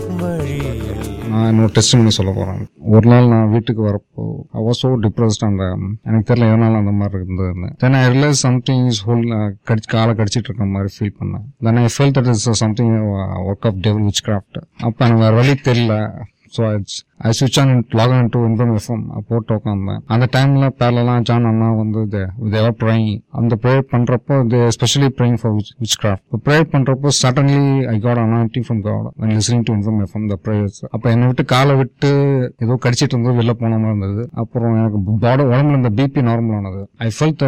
வழியில் நான் இன்னொரு டெஸ்ட் பண்ணி சொல்ல போகிறேன் ஒரு நாள் நான் வீட்டுக்கு வரப்போ ஐ வாஸ் ஸோ டிப்ரெஸ்ட் அந்த எனக்கு தெரியல எதனால அந்த மாதிரி இருந்ததுன்னு then I realise something is hole கடிச்சு காலை கடிச்சிட்டு இருக்க மாதிரி ஃபீல் பண்ணேன் then I fell that is something work of devil witchcraft அப்போ எனக்கு வேறு வழி தெரியல so I switch on lock on to inform FM போட்டு உட்காந்தேன் அந்த டைம்ல பேரலாம் ஜான் அண்ணா வந்து தேவர் ப்ரேயிங் அந்த ப்ரேயர் பண்றப்போ they especially praying for witchcraft prayer பண்றப்போ suddenly I got anointing from God when listening to inform FM the prayers அப்போ என்னை விட்டு காலை விட்டு ஏதோ கடிச்சிட்டு இருந்தது வெளில போன மாதிரி இருந்தது அப்புறம் எனக்கு பாட உடம்புல இந்த பிபி நார்மல் ஆனது ஐ ஃபெல்ட்